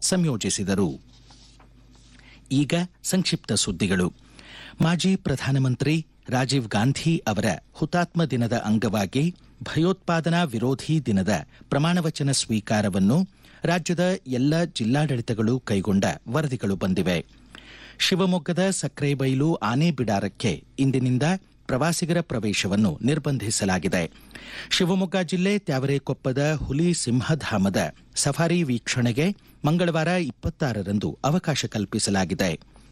ಸಂಯೋಜಿಸಿದರು ಈಗ ಸಂಕ್ಷಿಪ್ತ ಸುದ್ದಿಗಳು ಮಾಜಿ ಪ್ರಧಾನಮಂತ್ರಿ ರಾಜೀವ್ ಗಾಂಧಿ ಅವರ ಹುತಾತ್ಮ ದಿನದ ಅಂಗವಾಗಿ ಭಯೋತ್ಪಾದನಾ ವಿರೋಧಿ ದಿನದ ಪ್ರಮಾಣವಚನ ಸ್ವೀಕಾರವನ್ನು ರಾಜ್ಯದ ಎಲ್ಲ ಜಿಲ್ಲಾಡಳಿತಗಳು ಕೈಗೊಂಡ ವರದಿಗಳು ಬಂದಿವೆ ಶಿವಮೊಗ್ಗದ ಸಕ್ರೆಬೈಲು ಆನೆ ಬಿಡಾರಕ್ಕೆ ಇಂದಿನಿಂದ ಪ್ರವಾಸಿಗರ ಪ್ರವೇಶವನ್ನು ನಿರ್ಬಂಧಿಸಲಾಗಿದೆ ಶಿವಮೊಗ್ಗ ಜಿಲ್ಲೆ ತ್ಯಾವರೆಕೊಪ್ಪದ ಹುಲಿ ಸಿಂಹಧಾಮದ ಸಫಾರಿ ವೀಕ್ಷಣೆಗೆ ಮಂಗಳವಾರ ಇಪ್ಪತ್ತಾರರಂದು ಅವಕಾಶ ಕಲ್ಪಿಸಲಾಗಿದೆ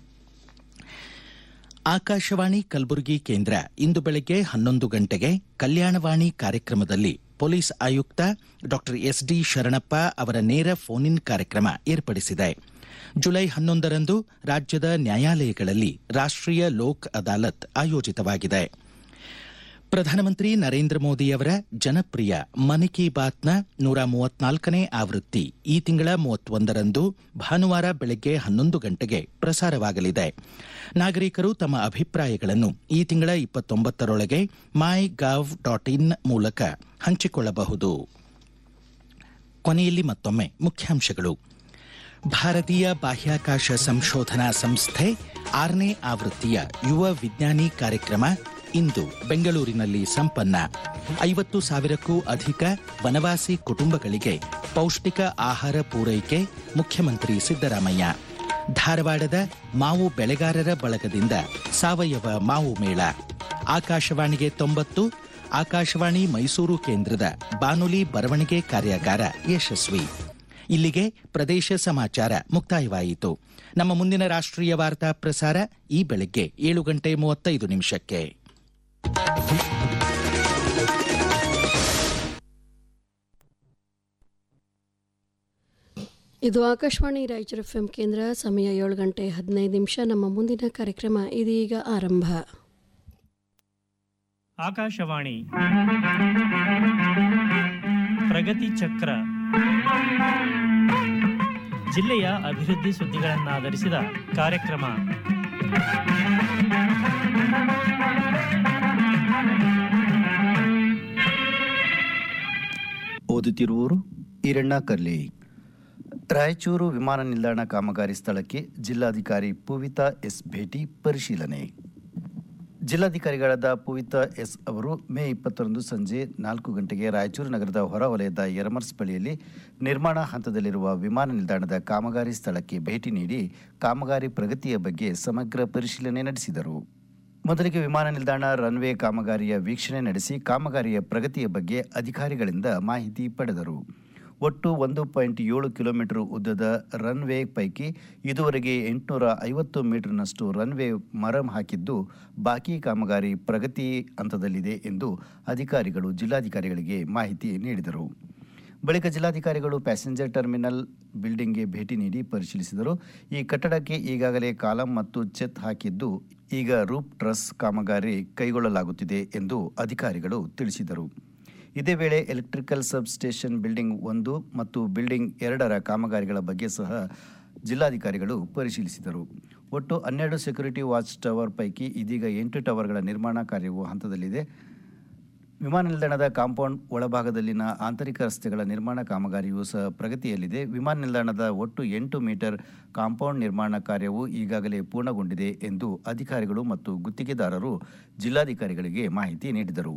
ಆಕಾಶವಾಣಿ ಕಲಬುರಗಿ ಕೇಂದ್ರ ಇಂದು ಬೆಳಗ್ಗೆ ಹನ್ನೊಂದು ಗಂಟೆಗೆ ಕಲ್ಯಾಣವಾಣಿ ಕಾರ್ಯಕ್ರಮದಲ್ಲಿ ಪೊಲೀಸ್ ಆಯುಕ್ತ ಡಾ ಎಸ್ಡಿ ಶರಣಪ್ಪ ಅವರ ನೇರ ಫೋನ್ ಇನ್ ಕಾರ್ಯಕ್ರಮ ಏರ್ಪಡಿಸಿದೆ ಜುಲೈ ಹನ್ನೊಂದರಂದು ರಾಜ್ಯದ ನ್ಯಾಯಾಲಯಗಳಲ್ಲಿ ರಾಷ್ಟ್ರೀಯ ಲೋಕ್ ಅದಾಲತ್ ಆಯೋಜಿತವಾಗಿದೆ ಪ್ರಧಾನಮಂತ್ರಿ ನರೇಂದ್ರ ಮೋದಿಯವರ ಜನಪ್ರಿಯ ಮನ್ ಕಿ ಬಾತ್ನ ನೂರ ಮೂವತ್ನಾಲ್ಕನೇ ಆವೃತ್ತಿ ಈ ತಿಂಗಳ ಮೂವತ್ತೊಂದರಂದು ಭಾನುವಾರ ಬೆಳಗ್ಗೆ ಹನ್ನೊಂದು ಗಂಟೆಗೆ ಪ್ರಸಾರವಾಗಲಿದೆ ನಾಗರಿಕರು ತಮ್ಮ ಅಭಿಪ್ರಾಯಗಳನ್ನು ಈ ತಿಂಗಳ ಇಪ್ಪತ್ತೊಂಬತ್ತರೊಳಗೆ ಮೈ ಗವ್ ಡಾಟ್ ಇನ್ ಮೂಲಕ ಹಂಚಿಕೊಳ್ಳಬಹುದು ಕೊನೆಯಲ್ಲಿ ಮತ್ತೊಮ್ಮೆ ಮುಖ್ಯಾಂಶಗಳು ಭಾರತೀಯ ಬಾಹ್ಯಾಕಾಶ ಸಂಶೋಧನಾ ಸಂಸ್ಥೆ ಆರನೇ ಆವೃತ್ತಿಯ ಯುವ ವಿಜ್ಞಾನಿ ಕಾರ್ಯಕ್ರಮ ಇಂದು ಬೆಂಗಳೂರಿನಲ್ಲಿ ಸಂಪನ್ನ ಐವತ್ತು ಸಾವಿರಕ್ಕೂ ಅಧಿಕ ವನವಾಸಿ ಕುಟುಂಬಗಳಿಗೆ ಪೌಷ್ಟಿಕ ಆಹಾರ ಪೂರೈಕೆ ಮುಖ್ಯಮಂತ್ರಿ ಸಿದ್ದರಾಮಯ್ಯ ಧಾರವಾಡದ ಮಾವು ಬೆಳೆಗಾರರ ಬಳಗದಿಂದ ಸಾವಯವ ಮಾವು ಮೇಳ ಆಕಾಶವಾಣಿಗೆ ತೊಂಬತ್ತು ಆಕಾಶವಾಣಿ ಮೈಸೂರು ಕೇಂದ್ರದ ಬಾನುಲಿ ಬರವಣಿಗೆ ಕಾರ್ಯಾಗಾರ ಯಶಸ್ವಿ ಇಲ್ಲಿಗೆ ಪ್ರದೇಶ ಸಮಾಚಾರ ಮುಕ್ತಾಯವಾಯಿತು ನಮ್ಮ ಮುಂದಿನ ರಾಷ್ಟ್ರೀಯ ವಾರ್ತಾ ಪ್ರಸಾರ ಈ ಬೆಳಗ್ಗೆ ಏಳು ಗಂಟೆ ಮೂವತ್ತೈದು ನಿಮಿಷಕ್ಕೆ ಇದು ಆಕಾಶವಾಣಿ ರಾಯಚೂರು ಎಫ್ ಕೇಂದ್ರ ಸಮಯ ಏಳು ಗಂಟೆ ಹದಿನೈದು ನಿಮಿಷ ನಮ್ಮ ಮುಂದಿನ ಕಾರ್ಯಕ್ರಮ ಇದೀಗ ಆರಂಭ ಆಕಾಶವಾಣಿ ಪ್ರಗತಿ ಚಕ್ರ ಜಿಲ್ಲೆಯ ಅಭಿವೃದ್ಧಿ ಸುದ್ದಿಗಳನ್ನಾಧರಿಸಿದ ಕಾರ್ಯಕ್ರಮ ಓದುತ್ತಿರುವವರು ಈರಣ್ಣ ಕರ್ಲಿ ರಾಯಚೂರು ವಿಮಾನ ನಿಲ್ದಾಣ ಕಾಮಗಾರಿ ಸ್ಥಳಕ್ಕೆ ಜಿಲ್ಲಾಧಿಕಾರಿ ಪೂವಿತಾ ಎಸ್ ಭೇಟಿ ಪರಿಶೀಲನೆ ಜಿಲ್ಲಾಧಿಕಾರಿಗಳಾದ ಪೂವಿತಾ ಎಸ್ ಅವರು ಮೇ ಇಪ್ಪತ್ತರಂದು ಸಂಜೆ ನಾಲ್ಕು ಗಂಟೆಗೆ ರಾಯಚೂರು ನಗರದ ಹೊರವಲಯದ ಯರಮರ್ಸ್ ಬಳಿಯಲ್ಲಿ ನಿರ್ಮಾಣ ಹಂತದಲ್ಲಿರುವ ವಿಮಾನ ನಿಲ್ದಾಣದ ಕಾಮಗಾರಿ ಸ್ಥಳಕ್ಕೆ ಭೇಟಿ ನೀಡಿ ಕಾಮಗಾರಿ ಪ್ರಗತಿಯ ಬಗ್ಗೆ ಸಮಗ್ರ ಪರಿಶೀಲನೆ ನಡೆಸಿದರು ಮೊದಲಿಗೆ ವಿಮಾನ ನಿಲ್ದಾಣ ರನ್ವೇ ಕಾಮಗಾರಿಯ ವೀಕ್ಷಣೆ ನಡೆಸಿ ಕಾಮಗಾರಿಯ ಪ್ರಗತಿಯ ಬಗ್ಗೆ ಅಧಿಕಾರಿಗಳಿಂದ ಮಾಹಿತಿ ಪಡೆದರು ಒಟ್ಟು ಒಂದು ಪಾಯಿಂಟ್ ಏಳು ಕಿಲೋಮೀಟರ್ ಉದ್ದದ ರನ್ವೇ ಪೈಕಿ ಇದುವರೆಗೆ ಎಂಟುನೂರ ಐವತ್ತು ಮೀಟರ್ನಷ್ಟು ರನ್ವೇ ಮರಂ ಹಾಕಿದ್ದು ಬಾಕಿ ಕಾಮಗಾರಿ ಪ್ರಗತಿ ಹಂತದಲ್ಲಿದೆ ಎಂದು ಅಧಿಕಾರಿಗಳು ಜಿಲ್ಲಾಧಿಕಾರಿಗಳಿಗೆ ಮಾಹಿತಿ ನೀಡಿದರು ಬಳಿಕ ಜಿಲ್ಲಾಧಿಕಾರಿಗಳು ಪ್ಯಾಸೆಂಜರ್ ಟರ್ಮಿನಲ್ ಬಿಲ್ಡಿಂಗ್ಗೆ ಭೇಟಿ ನೀಡಿ ಪರಿಶೀಲಿಸಿದರು ಈ ಕಟ್ಟಡಕ್ಕೆ ಈಗಾಗಲೇ ಕಾಲಂ ಮತ್ತು ಚೆತ್ ಹಾಕಿದ್ದು ಈಗ ರೂಪ್ ಟ್ರಸ್ ಕಾಮಗಾರಿ ಕೈಗೊಳ್ಳಲಾಗುತ್ತಿದೆ ಎಂದು ಅಧಿಕಾರಿಗಳು ತಿಳಿಸಿದರು ಇದೇ ವೇಳೆ ಎಲೆಕ್ಟ್ರಿಕಲ್ ಸಬ್ ಸ್ಟೇಷನ್ ಬಿಲ್ಡಿಂಗ್ ಒಂದು ಮತ್ತು ಬಿಲ್ಡಿಂಗ್ ಎರಡರ ಕಾಮಗಾರಿಗಳ ಬಗ್ಗೆ ಸಹ ಜಿಲ್ಲಾಧಿಕಾರಿಗಳು ಪರಿಶೀಲಿಸಿದರು ಒಟ್ಟು ಹನ್ನೆರಡು ಸೆಕ್ಯೂರಿಟಿ ವಾಚ್ ಟವರ್ ಪೈಕಿ ಇದೀಗ ಎಂಟು ಟವರ್ಗಳ ನಿರ್ಮಾಣ ಕಾರ್ಯವು ಹಂತದಲ್ಲಿದೆ ವಿಮಾನ ನಿಲ್ದಾಣದ ಕಾಂಪೌಂಡ್ ಒಳಭಾಗದಲ್ಲಿನ ಆಂತರಿಕ ರಸ್ತೆಗಳ ನಿರ್ಮಾಣ ಕಾಮಗಾರಿಯೂ ಸಹ ಪ್ರಗತಿಯಲ್ಲಿದೆ ವಿಮಾನ ನಿಲ್ದಾಣದ ಒಟ್ಟು ಎಂಟು ಮೀಟರ್ ಕಾಂಪೌಂಡ್ ನಿರ್ಮಾಣ ಕಾರ್ಯವು ಈಗಾಗಲೇ ಪೂರ್ಣಗೊಂಡಿದೆ ಎಂದು ಅಧಿಕಾರಿಗಳು ಮತ್ತು ಗುತ್ತಿಗೆದಾರರು ಜಿಲ್ಲಾಧಿಕಾರಿಗಳಿಗೆ ಮಾಹಿತಿ ನೀಡಿದರು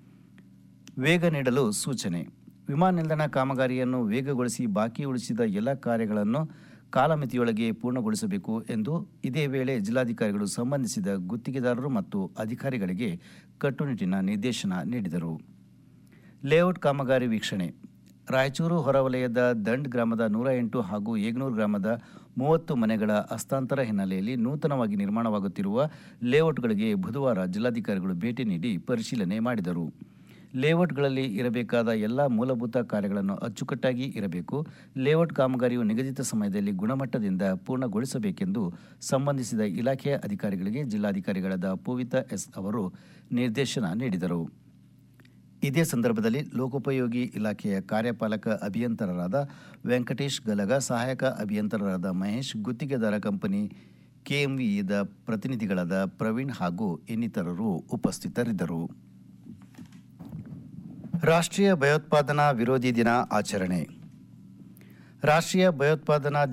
ವೇಗ ನೀಡಲು ಸೂಚನೆ ವಿಮಾನ ನಿಲ್ದಾಣ ಕಾಮಗಾರಿಯನ್ನು ವೇಗಗೊಳಿಸಿ ಬಾಕಿ ಉಳಿಸಿದ ಎಲ್ಲ ಕಾರ್ಯಗಳನ್ನು ಕಾಲಮಿತಿಯೊಳಗೆ ಪೂರ್ಣಗೊಳಿಸಬೇಕು ಎಂದು ಇದೇ ವೇಳೆ ಜಿಲ್ಲಾಧಿಕಾರಿಗಳು ಸಂಬಂಧಿಸಿದ ಗುತ್ತಿಗೆದಾರರು ಮತ್ತು ಅಧಿಕಾರಿಗಳಿಗೆ ಕಟ್ಟುನಿಟ್ಟಿನ ನಿರ್ದೇಶನ ನೀಡಿದರು ಲೇಔಟ್ ಕಾಮಗಾರಿ ವೀಕ್ಷಣೆ ರಾಯಚೂರು ಹೊರವಲಯದ ದಂಡ್ ಗ್ರಾಮದ ನೂರ ಎಂಟು ಹಾಗೂ ಏಗ್ನೂರು ಗ್ರಾಮದ ಮೂವತ್ತು ಮನೆಗಳ ಹಸ್ತಾಂತರ ಹಿನ್ನೆಲೆಯಲ್ಲಿ ನೂತನವಾಗಿ ನಿರ್ಮಾಣವಾಗುತ್ತಿರುವ ಲೇಔಟ್ಗಳಿಗೆ ಬುಧವಾರ ಜಿಲ್ಲಾಧಿಕಾರಿಗಳು ಭೇಟಿ ನೀಡಿ ಪರಿಶೀಲನೆ ಮಾಡಿದರು ಲೇಔಟ್ಗಳಲ್ಲಿ ಇರಬೇಕಾದ ಎಲ್ಲ ಮೂಲಭೂತ ಕಾರ್ಯಗಳನ್ನು ಅಚ್ಚುಕಟ್ಟಾಗಿ ಇರಬೇಕು ಲೇಔಟ್ ಕಾಮಗಾರಿಯು ನಿಗದಿತ ಸಮಯದಲ್ಲಿ ಗುಣಮಟ್ಟದಿಂದ ಪೂರ್ಣಗೊಳಿಸಬೇಕೆಂದು ಸಂಬಂಧಿಸಿದ ಇಲಾಖೆಯ ಅಧಿಕಾರಿಗಳಿಗೆ ಜಿಲ್ಲಾಧಿಕಾರಿಗಳಾದ ಪೂವಿತಾ ಎಸ್ ಅವರು ನಿರ್ದೇಶನ ನೀಡಿದರು ಇದೇ ಸಂದರ್ಭದಲ್ಲಿ ಲೋಕೋಪಯೋಗಿ ಇಲಾಖೆಯ ಕಾರ್ಯಪಾಲಕ ಅಭಿಯಂತರರಾದ ವೆಂಕಟೇಶ್ ಗಲಗ ಸಹಾಯಕ ಅಭಿಯಂತರರಾದ ಮಹೇಶ್ ಗುತ್ತಿಗೆದಾರ ಕಂಪನಿ ಕೆಎಂವಿದ ಪ್ರತಿನಿಧಿಗಳಾದ ಪ್ರವೀಣ್ ಹಾಗೂ ಇನ್ನಿತರರು ಉಪಸ್ಥಿತರಿದ್ದರು ರಾಷ್ಟ್ರೀಯ ಭಯೋತ್ಪಾದನಾ ವಿರೋಧಿ ದಿನ ಆಚರಣೆ ರಾಷ್ಟ್ರೀಯ ಭಯೋತ್ಪಾದನಾ